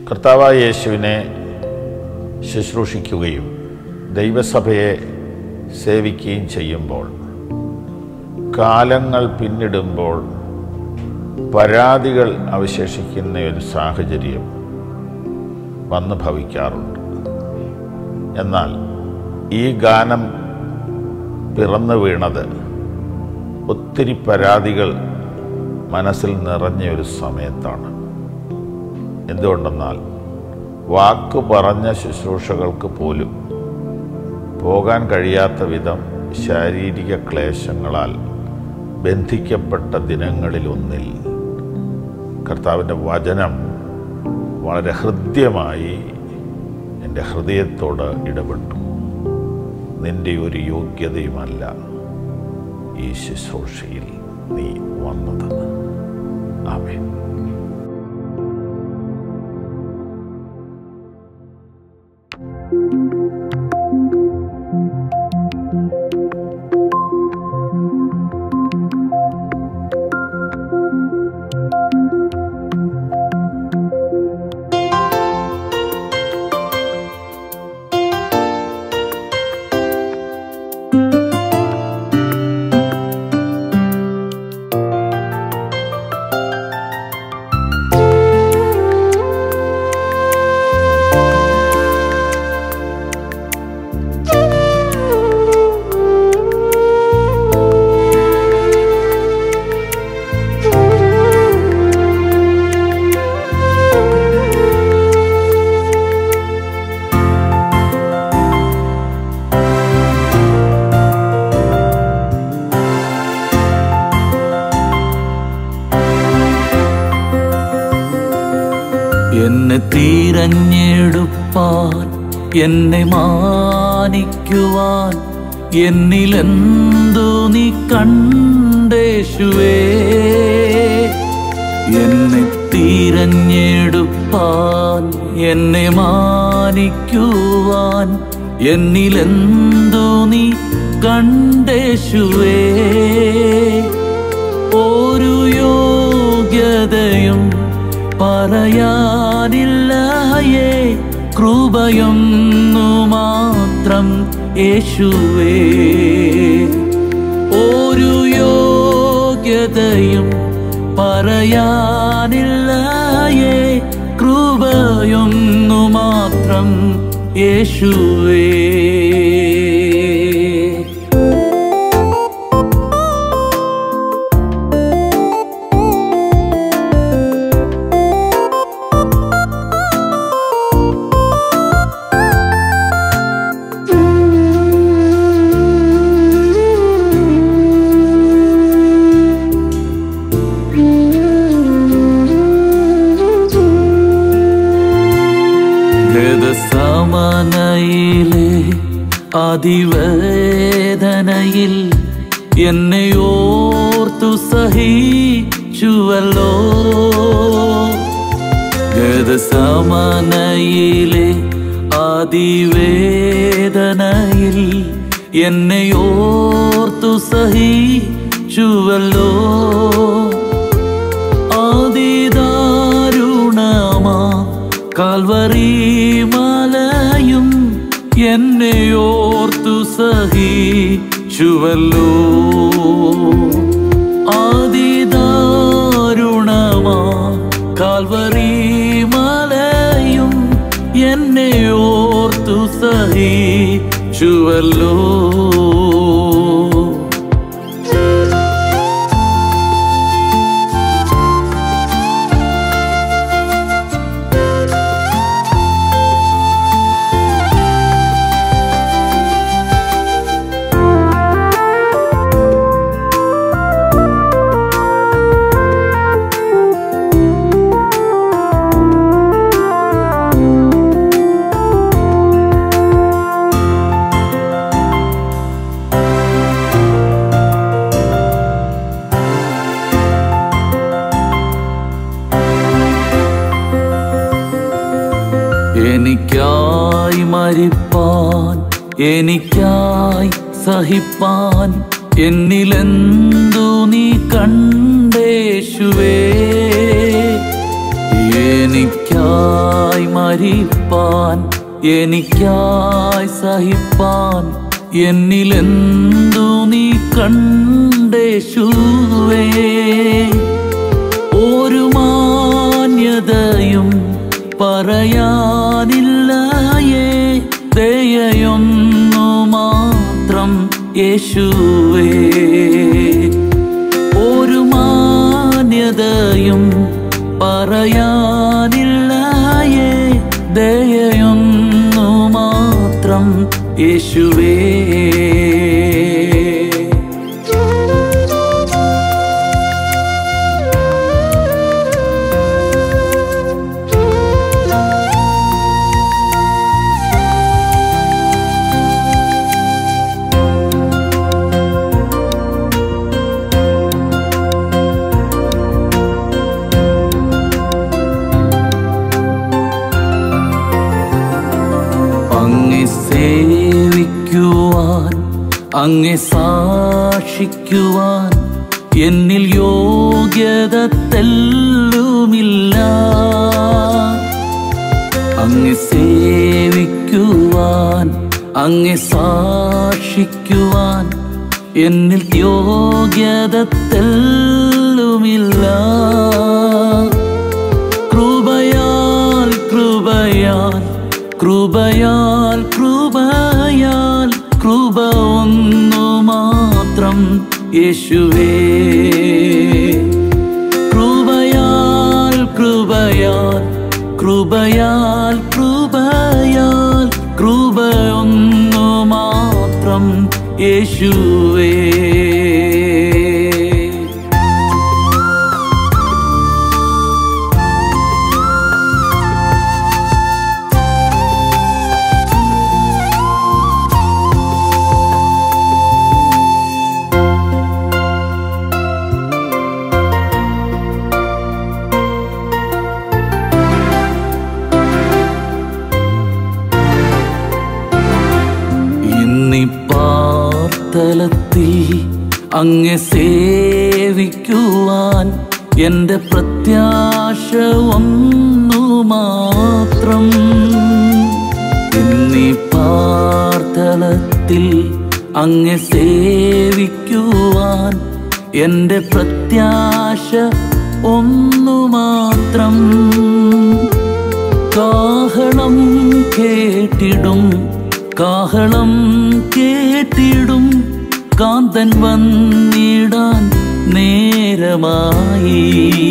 കർത്താവായ യേശുവിനെ ശുശ്രൂഷിക്കുകയും ദൈവസഭയെ സേവിക്കുകയും ചെയ്യുമ്പോൾ കാലങ്ങൾ പിന്നിടുമ്പോൾ പരാതികൾ അവശേഷിക്കുന്ന ഒരു സാഹചര്യം വന്നു ഭവിക്കാറുണ്ട് എന്നാൽ ഈ ഗാനം പിറന്നു വീണത് ഒത്തിരി പരാതികൾ മനസ്സിൽ നിറഞ്ഞ ഒരു സമയത്താണ് എന്തുകൊണ്ടെന്നാൽ വാക്ക് പറഞ്ഞ ശുശ്രൂഷകൾക്ക് പോലും പോകാൻ കഴിയാത്ത വിധം ശാരീരിക ക്ലേശങ്ങളാൽ ബന്ധിക്കപ്പെട്ട ദിനങ്ങളിലൊന്നിൽ കർത്താവിൻ്റെ വചനം വളരെ ഹൃദ്യമായി എൻ്റെ ഹൃദയത്തോട് ഇടപെട്ടു നിന്റെ ഒരു യോഗ്യതയുമല്ല ഈ ശുശ്രൂഷയിൽ നീ വന്നത് ആമേൻ എന്നെ തിരഞ്ഞെടുപ്പാൻ എന്നെ മാനിക്കുവാൻ എന്നിലെന്തു നീ കണ്ടേശുവേ എന്നെ തിരഞ്ഞെടുപ്പാൻ എന്നെ മാനിക്കുവാൻ എന്നിലെന്തു നീ കണ്ടേശുവേ ഒരു യോഗ്യതയും പറയാനില്ലയേ കൃപയൊന്നു മാത്രം യേശുവേ ഒരു യോഗ്യതയും പറയാനില്ലയേ കൃപയൊന്നു മാത്രം യേശുവേ ഗതസമനയിലെ അതിവേദനയിൽ എന്നെ ഓർത്തു സഹിച്ചുവല്ലോ ഗതസമനയിലെ അതിവേദനയിൽ എന്നെ ഓർത്തു സഹിച്ചുവല്ലോ അതിദാരുണമാ കാൽവറി മലയും എന്നെ ഓർത്തു സഹിച്ചുവല്ലോ അതിദാരുണമാ കാൽവറി മലയും എന്നെ ഓർത്തു സഹിച്ചുവല്ലോ എനിക്കായി മരിപ്പാൻ എനിക്കായി സഹിപ്പാൻ എന്നിലെന്തു നീ കണ്ടേശുവേ എനിക്കായി എനിക്കായി മരിപ്പാൻ എനിക്കായി സഹിപ്പാൻ എന്നിലെന്തു നീ കണ്ടേശുവേ ഒരു മാന്യതയും പറയാനില്ലയേ ദയയൊന്നു മാത്രം യേശുവേ ഒരു മാന്യതയും പറയാനില്ലയേ ദയയൊന്നു മാത്രം യേശുവേ അങ്ങെ സേവിക്കുവാൻ അങ്ങെ സാക്ഷിക്കുവാൻ എന്നിൽ യോഗ്യത തെല്ലുമില്ല അങ്ങെ സേവിക്കുവാൻ അങ്ങെ സാക്ഷിക്കുവാൻ എന്നിൽ യോഗ്യത തെല്ലുമില്ല കൃപയാൽ കൃപയാൽ കൃപയാൽ കൃപയാൽ കൃപ ഒന്നു മാത്രം യേശുവേ കൃപയാൽ കൃപയാൽ കൃപയാൽ കൃപയാൽ കൃപ ഒന്നു മാത്രം യേശുവേ ഇന്നി പാർത്തലത്തിൽ അങ്ങെ സേവിക്കുവാൻ എൻ്റെ പ്രത്യാശ ഒന്നു മാത്രം ഇന്നി പാർത്തലത്തിൽ അങ്ങെ സേവിക്കുവാൻ എൻ്റെ പ്രത്യാശ ഒന്നു മാത്രം കാഹളം കേട്ടിടും കാഹളം കേട്ടിടും കാന്തൻ വന്നിടാൻ നേരമായി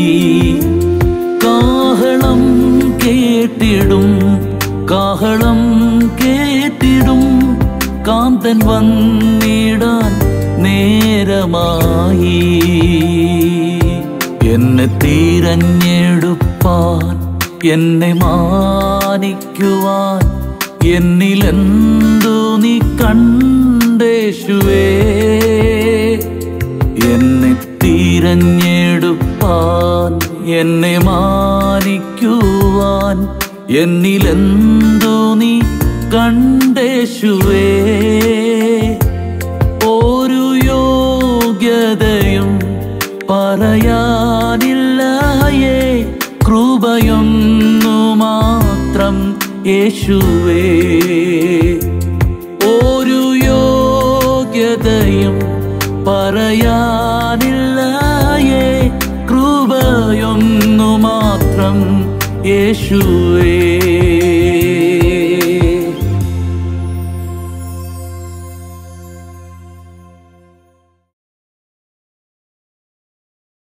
കാഹളം കേട്ടിടും കാഹളം കേട്ടിടും കാന്തൻ വന്നിടാൻ നേരമായി എന്നെ തിരഞ്ഞെടുപ്പാൻ എന്നെ മാനിക്കുവാൻ എന്നിലെന്തു നീ കണ്ടേശുവേ എന്നെ തിരഞ്ഞെടുപ്പാൻ എന്നെ മാനിക്കുവാൻ എന്നിലെന്തു നീ കണ്ടേശുവേ ഒരു യോഗ്യതയും പറയാനില്ലയേ കൃപയൊന്നു മാത്രം യേശുവേ ഒരു യോഗ്യതയും പറയാനില്ലയേ കൃപയൊന്നു മാത്രം യേശുവേ